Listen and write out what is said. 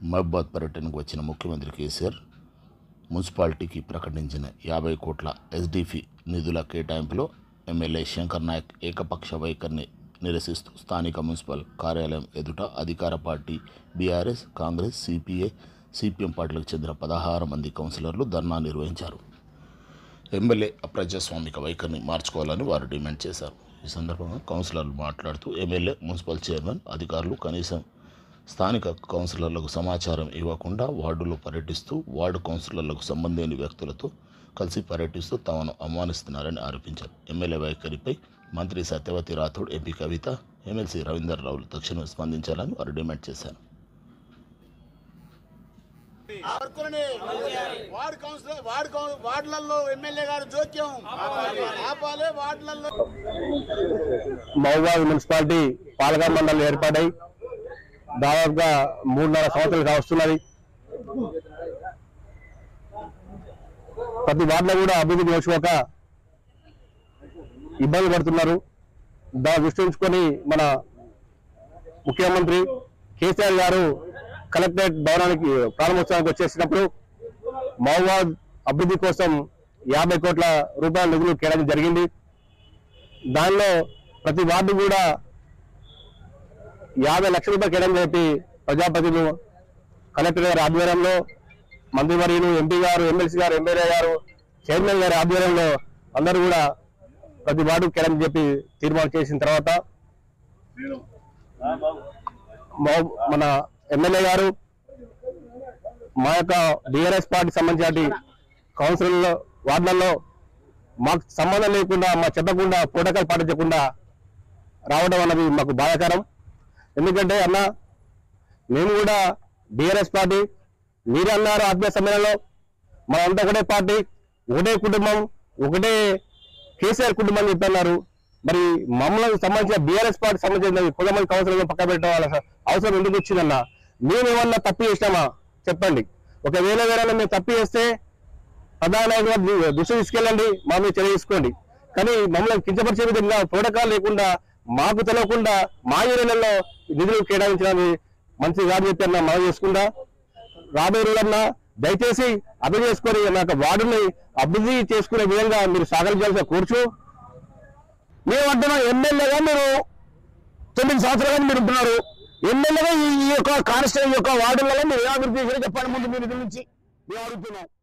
మహబాద్ పర్యటనకు వచ్చిన ముఖ్యమంత్రి కేసీఆర్ మున్సిపాలిటీకి ప్రకటించిన యాభై కోట్ల ఎస్డిఫి నిధుల కేటాయింపులో ఎమ్మెల్యే శంకర్ నాయక్ ఏకపక్ష వైఖరిని నిరసిస్తూ స్థానిక మున్సిపల్ కార్యాలయం ఎదుట అధికార పార్టీ బీఆర్ఎస్ కాంగ్రెస్ సిపిఐ సిపిఎం పార్టీలకు చెందిన పదహారు మంది కౌన్సిలర్లు ధర్నా నిర్వహించారు ఎమ్మెల్యే అప్రజాస్వామిక వైఖరిని మార్చుకోవాలని వారు డిమాండ్ చేశారు ఈ సందర్భంగా కౌన్సిలర్లు మాట్లాడుతూ ఎమ్మెల్యే మున్సిపల్ చైర్మన్ అధికారులు కనీసం స్థానిక కౌన్సిలర్లకు సమాచారం ఇవ్వకుండా వార్డులో పర్యటిస్తూ వార్డు కౌన్సిలర్లకు సంబంధం లేని వ్యక్తులతో కలిసి పర్యటిస్తూ తమను అవమానిస్తున్నారని ఆరోపించారు ఎమ్మెల్యే వైఖరిపై మంత్రి సత్యవతి రాథోడ్ ఎంపీ కవిత ఎమ్మెల్సీ రవీందర్ రావులు తక్షణం స్పందించాలని వారు డిమాండ్ చేశారు వర్కులని వార్డు కౌన్సిలర్ వార్డు కౌన్- వార్డులలో ఎమ్మెల్యే గారు జోక్యం ఆపాలి వార్డులలో మహబూబాద్ మున్సిపాలిటీ పాలక మండలి ఏర్పాటై దాదాపుగా మూడున్నర సంవత్సరాలు వస్తున్నది ప్రతి వార్డులో కూడా అభివృద్ధి నోచుకోక ఇబ్బంది పడుతున్నారు దాన్ని దృష్టి ఉంచుకొని మన ముఖ్యమంత్రి కేసీఆర్ గారు కలెక్టరేట్ భవనానికి ప్రారంభోత్సవానికి వచ్చేసినప్పుడు మహబూబాద్ అభివృద్ధి కోసం యాభై కోట్ల రూపాయల నిధులు కేటాయించడం జరిగింది దానిలో ప్రతి వార్డు కూడా యాభై లక్షల రూపాయలు కేటాయించి చెప్పి ప్రజాప్రతినిధులు కలెక్టర్ గారి ఆధ్వర్యంలో మంత్రివర్యులు ఎంపీ గారు ఎమ్మెల్సీ గారు ఎమ్మెల్యే గారు చైర్మన్ గారి ఆధ్వర్యంలో అందరూ కూడా ప్రతి వార్డు కేటాయించి చెప్పి తీర్మానం చేసిన తర్వాత మా- మన ఎమ్మెల్యే గారు మా యొక్క బీఆర్ఎస్ పార్టీ సంబంధించిన కౌన్సిల్లో వార్డులలో మాకు సంబంధం లేకుండా మా చెప్పకుండా ప్రోటోకాల్ పాటించకుండా రావడం అన్నది మాకు బాధాకరం ఎందుకంటే అన్న మేము కూడా బీఆర్ఎస్ పార్టీ మీరే అన్నారు ఆత్మీయ సమ్మేళనంలో మనంతా ఒకటే పార్టీ ఒకటే కుటుంబం ఒకటే కేసీఆర్ కుటుంబం అని చెప్పన్నారు మరి మమ్మల్ని సంబంధించిన బీఆర్ఎస్ పార్టీ సంబంధించిన కొంతమంది కౌన్సిలర్ పక్క పెట్టడం అవసరం ఎందుకు వచ్చిందన్న మేమేమన్నా తప్పు చేసినామా చెప్పండి ఒకవేళ వేరే మేము తప్పు చేస్తే ప్రధానంగా దృష్టి తీసుకెళ్ళండి మా మీద చర్య తీసుకోండి కానీ మమ్మల్ని కించపరిచే విధంగా ప్రోటోకాల్ లేకుండా మాకు తెలియకుండా మా ఏరియాలలో నిధులు కేటాయించడానికి మంచి కాదు చెప్పి అన్న మనం చేసుకుంటా రాబోయే రోజులన్నా దయచేసి అభివృద్ధి చేసుకొని నాకు వార్డుని అభివృద్ధి చేసుకునే విధంగా మీరు సహకరించాల్సిన కూర్చు మేము అంటున్నాం ఎమ్మెల్యేగా మీరు తొమ్మిది సంవత్సరాలుగా మీరు ఉంటున్నారు ఎమ్మెల్యేగా ఈ ఈ యొక్క కాన్స్టిట్యూన్ యొక్క వార్డులలో మీరు ఏ అభివృద్ధి చేశారో చెప్పండి ముందు మీరు నుంచి మేము అడుగుతున్నాం